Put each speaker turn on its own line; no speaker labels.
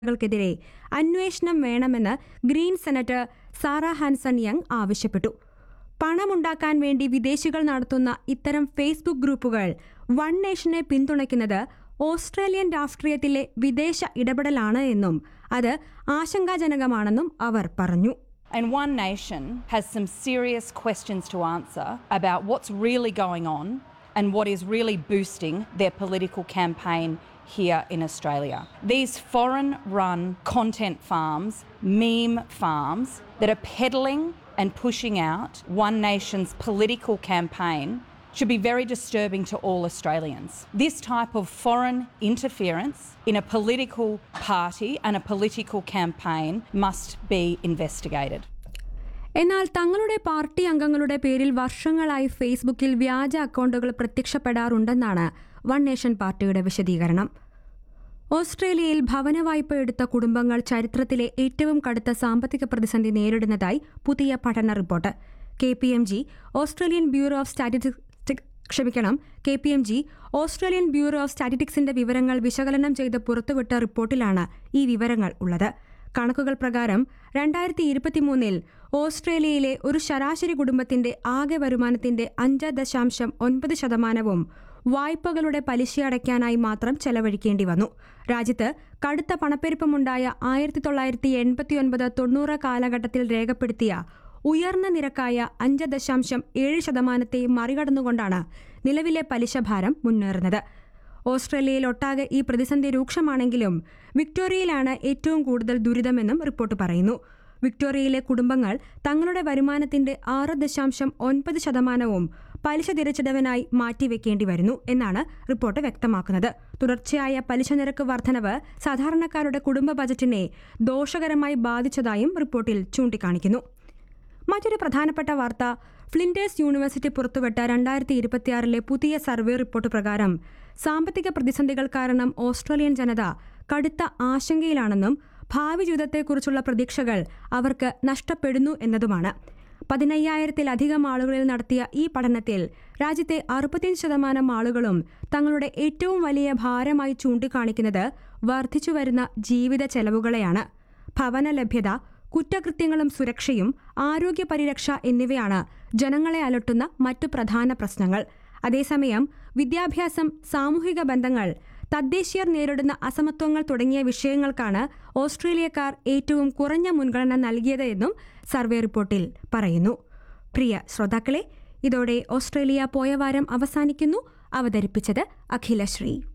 ൾക്കെതിരെ അന്വേഷണം വേണമെന്ന് Green senator Sarah Hanson Young ആവശ്യപ്പെട്ടു പണമുണ്ടാക്കാൻ വേണ്ടി വിദേശികൾ നടത്തുന്ന ഇത്തരം ഫേസ്ബുക്ക് ഗ്രൂപ്പുകൾ വൺ നേഷനെ പിന്തുണയ്ക്കുന്നത് ഓസ്ട്രേലിയൻ രാഷ്ട്രീയത്തിലെ വിദേശ ഇടപെടലാണ് എന്നും അത് ആശങ്കാജനകമാണെന്നും അവർ പറഞ്ഞു
And One Nation has some serious questions to answer about what's really going on and what is really boosting their political campaign here in Australia. These foreign run content farms, meme farms, that are peddling and pushing out One Nation's political campaign should be very disturbing to all Australians. This type of foreign interference in a political party and a political campaign must be investigated.
എന്നാൽ തങ്ങളുടെ party അംഗങ്ങളുടെ പേരിൽ വർഷങ്ങളായി ഫേസ്ബുക്കിൽ വ്യാജ അക്കൗണ്ടുകൾ പ്രത്യക്ഷപ്പെടാറുണ്ടെന്നാണ് one nation പാർട്ടിയുടെ വിശദീകരണം ഓസ്ട്രേലിയയിൽ ഭവന വായ്പ എടുത്ത കുടുംബങ്ങൾ ചരിത്രത്തിലെ ഏറ്റവും കടുത്ത സാമ്പത്തിക പ്രതിസന്ധി നേരിടുന്നതായി പുതിയ പഠന report K P M G Australian Bureau of Statistics ക്ഷമിക്കണം K P M G Australian Bureau of സ്റ്റാറ്റിസ്റ്റിക്സിന്റെ വിവരങ്ങൾ വിശകലനം ചെയ്ത് പുറത്തുവിട്ട റിപ്പോർട്ടിലാണ് ഈ വിവരങ്ങൾ ഉള്ളത് കണക്കുകൾ പ്രകാരം രണ്ടായിരത്തി ഇരുപത്തിമൂന്നിൽ ഓസ്ട്രേലിയയിലെ ഒരു ശരാശരി കുടുംബത്തിന്റെ ആകെ വരുമാനത്തിന്റെ അഞ്ച് ദശാംശം ഒൻപത് ശതമാനവും വായ്പകളുടെ പലിശ അടയ്ക്കാനായി മാത്രം ചെലവഴിക്കേണ്ടി വന്നു രാജ്യത്ത് കടുത്ത പണപ്പെരുപ്പമുണ്ടായ ആയിരത്തി തൊള്ളായിരത്തി എൺപത്തിയൊൻപത് തൊണ്ണൂറ് കാലഘട്ടത്തിൽ രേഖപ്പെടുത്തിയ ഉയർന്ന നിരക്കായ അഞ്ച് ദശാംശം ഏഴ് ശതമാനത്തെ മറികടന്നുകൊണ്ടാണ് നിലവിലെ പലിശഭാരം മുന്നേറുന്നത് ഓസ്ട്രേലിയയിൽ ഒട്ടാകെ ഈ പ്രതിസന്ധി രൂക്ഷമാണെങ്കിലും വിക്ടോറിയയിലാണ് ഏറ്റവും കൂടുതൽ ദുരിതമെന്നും റിപ്പോർട്ട് പറയുന്നു വിക്ടോറിയയിലെ കുടുംബങ്ങൾ തങ്ങളുടെ വരുമാനത്തിന്റെ ആറ് ദശാംശം ഒൻപത് ശതമാനവും പലിശ തിരിച്ചടവിനായി മാറ്റിവെക്കേണ്ടി വരുന്നു എന്നാണ് റിപ്പോർട്ട് വ്യക്തമാക്കുന്നത് തുടർച്ചയായ പലിശ നിരക്ക് വർധനവ് സാധാരണക്കാരുടെ കുടുംബ ബജറ്റിനെ ദോഷകരമായി ബാധിച്ചതായും റിപ്പോർട്ടിൽ ചൂണ്ടിക്കാണിക്കുന്നു മറ്റൊരു പ്രധാനപ്പെട്ട വാർത്ത ഫ്ലിൻഡേഴ്സ് യൂണിവേഴ്സിറ്റി പുറത്തുവിട്ട രണ്ടായിരത്തി ഇരുപത്തിയാറിലെ പുതിയ സർവേ റിപ്പോർട്ട് പ്രകാരം സാമ്പത്തിക പ്രതിസന്ധികൾ കാരണം ഓസ്ട്രേലിയൻ ജനത കടുത്ത ആശങ്കയിലാണെന്നും ഭാവി ജീവിതത്തെക്കുറിച്ചുള്ള പ്രതീക്ഷകൾ അവർക്ക് നഷ്ടപ്പെടുന്നു എന്നതുമാണ് പതിനയ്യായിരത്തിലധികം ആളുകളിൽ നടത്തിയ ഈ പഠനത്തിൽ രാജ്യത്തെ അറുപത്തിയഞ്ച് ശതമാനം ആളുകളും തങ്ങളുടെ ഏറ്റവും വലിയ ഭാരമായി ചൂണ്ടിക്കാണിക്കുന്നത് വർദ്ധിച്ചുവരുന്ന ജീവിത ചെലവുകളെയാണ് ഭവന ലഭ്യത കുറ്റകൃത്യങ്ങളും സുരക്ഷയും ആരോഗ്യ പരിരക്ഷ എന്നിവയാണ് ജനങ്ങളെ അലട്ടുന്ന മറ്റു പ്രധാന പ്രശ്നങ്ങൾ അതേസമയം വിദ്യാഭ്യാസം സാമൂഹിക ബന്ധങ്ങൾ തദ്ദേശീയർ നേരിടുന്ന അസമത്വങ്ങൾ തുടങ്ങിയ വിഷയങ്ങൾക്കാണ് ഓസ്ട്രേലിയക്കാർ ഏറ്റവും കുറഞ്ഞ മുൻഗണന നൽകിയത് എന്നും സർവേ റിപ്പോർട്ടിൽ പറയുന്നു പ്രിയ ശ്രോതാക്കളെ ഇതോടെ ഓസ്ട്രേലിയ പോയ വാരം അവസാനിക്കുന്നു അവതരിപ്പിച്ചത് അഖിലശ്രീ